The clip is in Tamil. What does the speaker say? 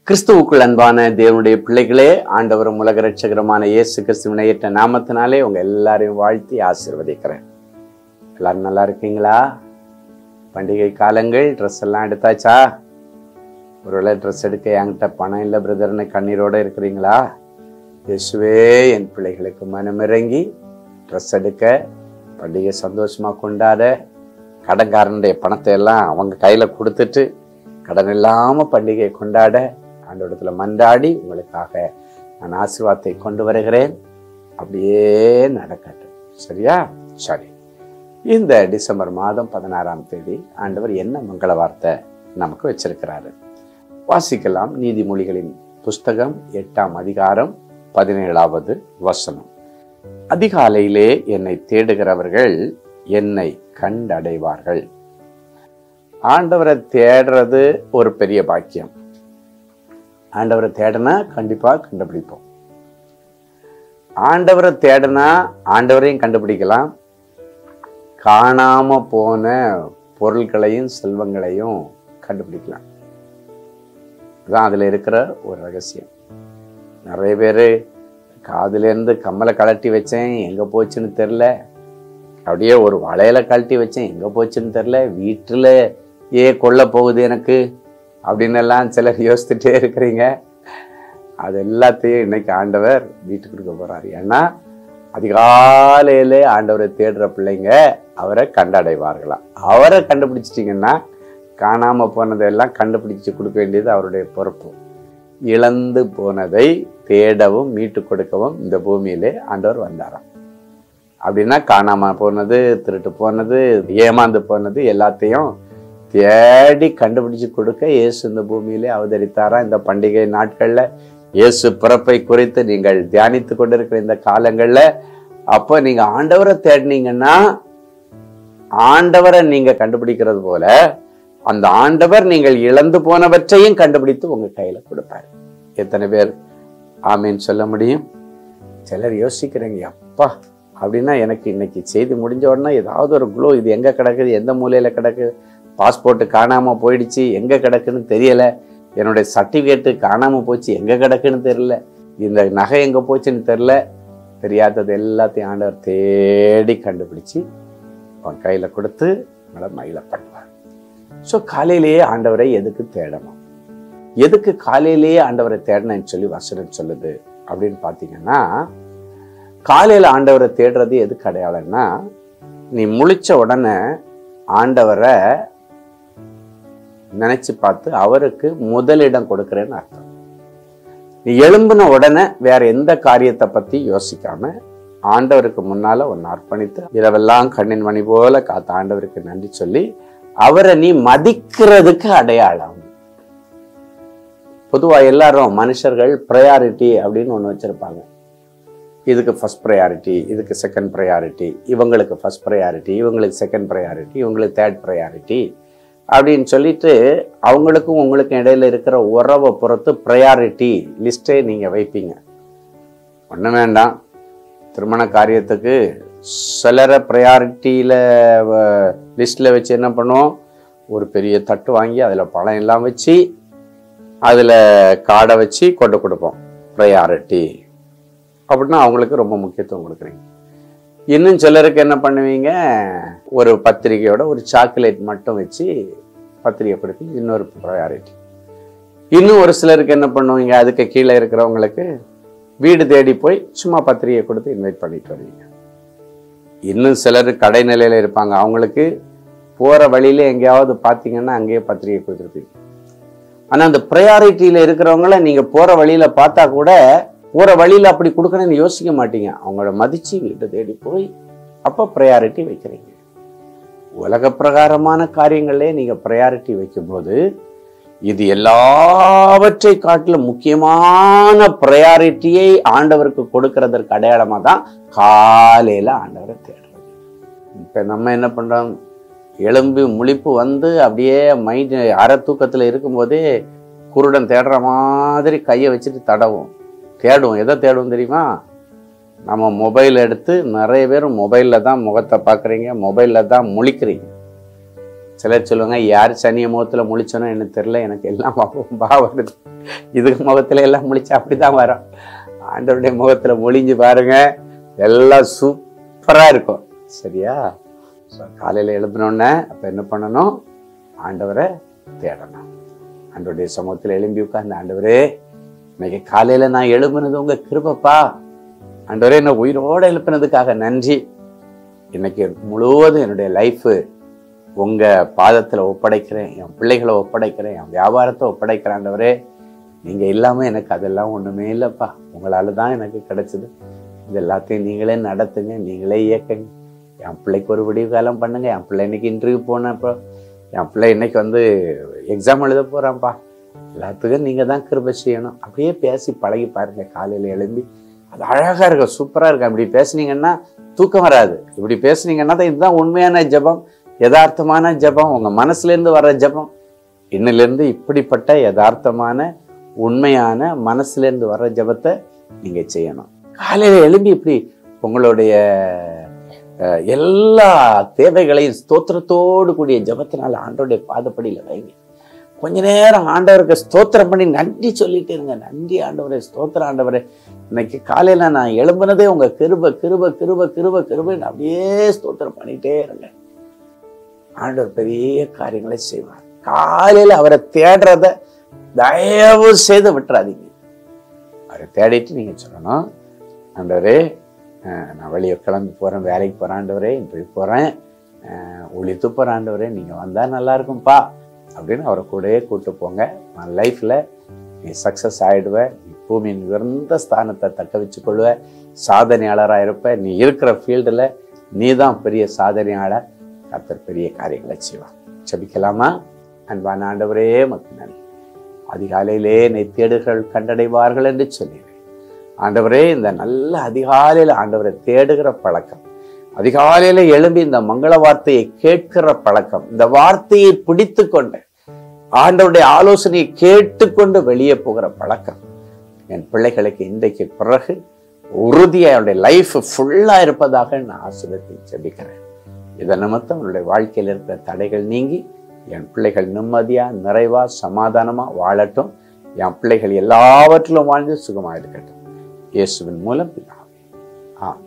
கிறிஸ்துவுக்குள் அன்பான தேவனுடைய பிள்ளைகளே ஆண்டவரும் உலக ரட்சகரமான இயேசு கிறிஸ்துவின் ஏற்ற நாமத்தினாலே உங்க எல்லாரையும் வாழ்த்தி ஆசீர்வதிக்கிறேன் எல்லாரும் நல்லா இருக்கீங்களா பண்டிகை காலங்கள் ட்ரெஸ் எல்லாம் எடுத்தாச்சா ஒருவேளை ட்ரெஸ் எடுக்க என்கிட்ட பணம் இல்லை பிரதர்னு கண்ணீரோட இருக்கிறீங்களா இயேசுவே என் பிள்ளைகளுக்கு மனமிறங்கி ட்ரெஸ் எடுக்க பண்டிகை சந்தோஷமா கொண்டாட கடன்காரனுடைய பணத்தை எல்லாம் அவங்க கையில கொடுத்துட்டு கடன் இல்லாம பண்டிகையை கொண்டாட ஆண்டோடத்துல மன்றாடி உங்களுக்காக நான் ஆசீர்வாதத்தை கொண்டு வருகிறேன் அப்படியே நடக்கட்டும் சரியா சரி இந்த டிசம்பர் மாதம் பதினாறாம் தேதி ஆண்டவர் என்ன மங்கள வார்த்தை நமக்கு வச்சிருக்கிறாரு வாசிக்கலாம் நீதிமொழிகளின் புஸ்தகம் எட்டாம் அதிகாரம் பதினேழாவது வசனம் அதிகாலையிலே என்னை தேடுகிறவர்கள் என்னை கண்டடைவார்கள் ஆண்டவரை தேடுறது ஒரு பெரிய பாக்கியம் ஆண்டவரை தேடினா கண்டிப்பா கண்டுபிடிப்போம் ஆண்டவரை தேடினா ஆண்டவரையும் கண்டுபிடிக்கலாம் காணாம போன பொருட்களையும் செல்வங்களையும் கண்டுபிடிக்கலாம் இதுதான் அதுல இருக்கிற ஒரு ரகசியம் நிறைய பேர் காதுலேருந்து கம்மலை கழட்டி வச்சேன் எங்க போச்சுன்னு தெரில அப்படியே ஒரு வளையல கழட்டி வச்சேன் எங்க போச்சுன்னு தெரில வீட்டில் ஏ கொல்ல போகுது எனக்கு அப்படின்னு எல்லாம் சிலர் யோசிச்சுட்டே இருக்கிறீங்க அது எல்லாத்தையும் இன்னைக்கு ஆண்டவர் வீட்டுக்கு கொடுக்க போறாரு ஏன்னா அதிகாலையிலே ஆண்டவரை தேடுற பிள்ளைங்க அவரை கண்டடைவார்களாம் அவரை கண்டுபிடிச்சிட்டிங்கன்னா காணாம போனதெல்லாம் கண்டுபிடிச்சு கொடுக்க வேண்டியது அவருடைய பொறுப்பு இழந்து போனதை தேடவும் மீட்டு கொடுக்கவும் இந்த பூமியிலே ஆண்டவர் வந்தாராம் அப்படின்னா காணாம போனது திருட்டு போனது ஏமாந்து போனது எல்லாத்தையும் தேடி கண்டுபிடிச்சு கொடுக்க இயேசு இந்த பூமியிலே அவதரித்தாரா இந்த பண்டிகை நாட்கள்ல இயேசு பிறப்பை குறித்து நீங்கள் தியானித்து கொண்டிருக்கிற இந்த காலங்கள்ல அப்போ நீங்க ஆண்டவரை தேடினீங்கன்னா ஆண்டவரை நீங்க கண்டுபிடிக்கிறது போல அந்த ஆண்டவர் நீங்கள் இழந்து போனவற்றையும் கண்டுபிடித்து உங்க கையில கொடுப்பாரு எத்தனை பேர் ஆமீன் சொல்ல முடியும் சிலர் யோசிக்கிறீங்க அப்பா அப்படின்னா எனக்கு இன்னைக்கு செய்தி முடிஞ்ச உடனே ஏதாவது ஒரு குளோ இது எங்க கிடக்குது எந்த மூலையில கிடக்குது பாஸ்போர்ட் காணாம போயிடுச்சு எங்க கிடக்குன்னு தெரியல என்னுடைய சர்டிஃபிகேட்டு காணாம போச்சு எங்க கிடக்குன்னு தெரியல இந்த நகை எங்க போச்சுன்னு தெரியல தெரியாதது எல்லாத்தையும் ஆண்டவர் தேடி கண்டுபிடிச்சு அவன் கையில கொடுத்து உங்களை மயில பண்ணுவார் ஸோ காலையிலேயே ஆண்டவரை எதுக்கு தேடணும் எதுக்கு காலையிலேயே ஆண்டவரை தேடணும்னு சொல்லி வசனம் சொல்லுது அப்படின்னு பார்த்தீங்கன்னா காலையில் ஆண்டவரை தேடுறது எதுக்கு அடையாளம்னா நீ முழிச்ச உடனே ஆண்டவரை நினைச்சு பார்த்து அவருக்கு முதலிடம் கொடுக்கிறேன்னு அர்த்தம் நீ எழும்பின உடனே வேற எந்த காரியத்தை பத்தி யோசிக்காம ஆண்டவருக்கு முன்னால ஒன்னு அர்ப்பணித்து இரவெல்லாம் கண்ணின் மணி போல காத்த ஆண்டவருக்கு நன்றி சொல்லி அவரை நீ மதிக்கிறதுக்கு அடையாளம் பொதுவா எல்லாரும் மனுஷர்கள் ப்ரையாரிட்டி அப்படின்னு ஒன்று வச்சிருப்பாங்க இதுக்கு ஃபர்ஸ்ட் ப்ரையாரிட்டி இதுக்கு செகண்ட் ப்ரையாரிட்டி இவங்களுக்கு ஃபர்ஸ்ட் ப்ரையாரிட்டி இவங்களுக்கு செகண்ட் ப்ரையாரிட்டி இவங்களுக்கு தேர்ட் ப்ரையாரிட்டி அப்படின்னு சொல்லிட்டு அவங்களுக்கும் உங்களுக்கும் இடையில இருக்கிற உறவை பொறுத்து ப்ரையாரிட்டி லிஸ்ட்டே நீங்கள் வைப்பீங்க ஒன்றும் வேண்டாம் திருமண காரியத்துக்கு சிலரை ப்ரையாரிட்டியில் லிஸ்ட்டில் வச்சு என்ன பண்ணுவோம் ஒரு பெரிய தட்டு வாங்கி அதில் பழம் எல்லாம் வச்சு அதில் காடை வச்சு கொண்டு கொடுப்போம் ப்ரையாரிட்டி அப்படின்னா அவங்களுக்கு ரொம்ப முக்கியத்துவம் கொடுக்குறீங்க இன்னும் சிலருக்கு என்ன பண்ணுவீங்க ஒரு பத்திரிகையோட ஒரு சாக்லேட் மட்டும் வச்சு பத்திரிகை கொடுத்து இன்னொரு ப்ரையாரிட்டி இன்னும் ஒரு சிலருக்கு என்ன பண்ணுவீங்க அதுக்கு கீழே இருக்கிறவங்களுக்கு வீடு தேடி போய் சும்மா பத்திரிகை கொடுத்து இன்வைட் பண்ணிட்டு வருவீங்க இன்னும் சிலர் கடை நிலையில இருப்பாங்க அவங்களுக்கு போற வழியில எங்கேயாவது பார்த்தீங்கன்னா அங்கேயே பத்திரிகை கொடுத்துருப்பீங்க ஆனா அந்த ப்ரையாரிட்டியில இருக்கிறவங்கள நீங்க போற வழியில பார்த்தா கூட போற வழியில அப்படி கொடுக்கணும்னு யோசிக்க மாட்டீங்க அவங்கள மதிச்சு வீட்டை தேடி போய் அப்ப ப்ரையாரிட்டி வைக்கிறீங்க உலக பிரகாரமான காரியங்களே நீங்க ப்ரையாரிட்டி வைக்கும்போது இது எல்லாவற்றை காட்டிலும் முக்கியமான ப்ரையாரிட்டியை ஆண்டவருக்கு கொடுக்கறதற்கு அடையாளமா தான் காலையில ஆண்டவரை தேடுறது இப்ப நம்ம என்ன பண்றோம் எலும்பு முழிப்பு வந்து அப்படியே மைண்ட் அரை தூக்கத்துல இருக்கும்போதே குருடன் தேடுற மாதிரி கையை வச்சுட்டு தடவும் தேடுவோம் எதை தேடுவோம் தெரியுமா நம்ம மொபைல் எடுத்து நிறைய பேர் மொபைலில் தான் முகத்தை பார்க்குறீங்க மொபைலில் தான் முழிக்கிறீங்க சிலர் சொல்லுவாங்க யார் சனிய முகத்துல முழிச்சனோ எனக்கு தெரியல எனக்கு எல்லாம் பாவம் பா வருது இதுக்கு முகத்துல எல்லாம் முழிச்சா அப்படிதான் வரும் ஆண்டவருடைய முகத்துல முழிஞ்சு பாருங்க எல்லாம் சூப்பரா இருக்கும் சரியா ஸோ காலையில் எழுப்பினோடனே அப்போ என்ன பண்ணணும் ஆண்டவரை தேடணும் ஆண்டவருடைய சமூகத்தில் எழும்பி உட்கார்ந்து ஆண்டவரே இன்னைக்கு காலையில் நான் எழுப்புனது உங்கள் கிருபப்பா ஆண்டவரே என்னை உயிரோடு எழுப்பினதுக்காக நன்றி இன்னைக்கு முழுவதும் என்னுடைய லைஃபு உங்கள் பாதத்தில் ஒப்படைக்கிறேன் என் பிள்ளைகளை ஒப்படைக்கிறேன் என் வியாபாரத்தை ஒப்படைக்கிறேன் ஆண்டவரே நீங்கள் இல்லாமல் எனக்கு அதெல்லாம் ஒன்றுமே இல்லைப்பா உங்களால் தான் எனக்கு கிடைச்சது இது எல்லாத்தையும் நீங்களே நடத்துங்க நீங்களே இயக்குங்க என் பிள்ளைக்கு ஒரு விடிவு காலம் பண்ணுங்க என் பிள்ளை இன்னைக்கு இன்டர்வியூ போனப்போ என் பிள்ளை இன்னைக்கு வந்து எக்ஸாம் எழுத போகிறான்ப்பா எல்லாத்துக்கும் நீங்கள் தான் கிருபை செய்யணும் அப்படியே பேசி பழகி பாருங்க காலையில் எழும்பி அது அழகாக இருக்கும் சூப்பராக இருக்கும் இப்படி பேசுனீங்கன்னா தூக்கம் வராது இப்படி பேசுனீங்கன்னா தான் இதுதான் உண்மையான ஜெபம் யதார்த்தமான ஜெபம் உங்கள் மனசுலேருந்து வர்ற ஜெபம் இன்னிலிருந்து இப்படிப்பட்ட யதார்த்தமான உண்மையான மனசுலேருந்து வர்ற ஜெபத்தை நீங்கள் செய்யணும் காலையில் எழும்பி இப்படி உங்களுடைய அஹ், எல்லா தேவைகளையும் ஸ்தோத்திரத்தோடு கூடிய ஜெபத்தினால ஆண்டோடைய பாதப்படியில் வைங்க கொஞ்ச நேரம் ஆண்டவருக்கு ஸ்தோத்திரம் பண்ணி நன்றி சொல்லிட்டே இருங்க நன்றி ஆண்டவரே ஸ்தோத்திர ஆண்டவரே இன்னைக்கு காலையில் நான் எழும்புனதே உங்கள் கிருப கிருப கிருப கிருப கிருபன்னு அப்படியே ஸ்தோத்திரம் பண்ணிட்டே இருங்க ஆண்டவர் பெரிய காரியங்களை செய்வார் காலையில் அவரை தேடுறத தயவு செய்து விட்டுறாதீங்க அவரை தேடிட்டு நீங்கள் சொல்லணும் ஆண்டவரே அஹ், நான் வெளியே கிளம்பி போகிறேன் வேலைக்கு போகிறேன் ஆண்டவரே இன்டர்வியூ போகிறேன் ஒழித்து போகிற ஆண்டவரே நீங்கள் வந்தால் நல்லா இருக்கும்ப்பா அப்படின்னு அவரை கூடயே கூட்டு போங்க உன் லைஃப்பில் நீ சக்ஸஸ் ஆகிடுவ நீ பூமியின் உயர்ந்த ஸ்தானத்தை தக்க வச்சுக்கொள்வ சாதனையாளராக இருப்ப நீ இருக்கிற ஃபீல்டில் நீ தான் பெரிய சாதனையாளர் கர்த்தர் பெரிய காரியங்களை செய்வார் ஜெபிக்கலாமா அன்பான ஆண்டவரே மக்கள் நன்றி அதிகாலையிலே என்னை தேடுகள் கண்டடைவார்கள் என்று சொன்னீர்கள் ஆண்டவரே இந்த நல்ல அதிகாலையில் ஆண்டவரை தேடுகிற பழக்கம் அதிகாலையில எழும்பி இந்த மங்கள வார்த்தையை கேட்கிற பழக்கம் இந்த வார்த்தையை பிடித்து கொண்டு ஆண்டவருடைய ஆலோசனையை கேட்டுக்கொண்டு வெளியே போகிற பழக்கம் என் பிள்ளைகளுக்கு இன்றைக்கு பிறகு உறுதியாக அவருடைய லைஃப் ஃபுல்லாக இருப்பதாக நான் ஆசிரியத்தை ஜெபிக்கிறேன் இதன் நிமித்தம் என்னுடைய வாழ்க்கையில் இருக்கிற தடைகள் நீங்கி என் பிள்ளைகள் நிம்மதியா நிறைவா சமாதானமா வாழட்டும் என் பிள்ளைகள் எல்லாவற்றிலும் வாழ்ந்து சுகமாக இருக்கட்டும் இயேசுவின் மூலம் பிதாவே ஆமென்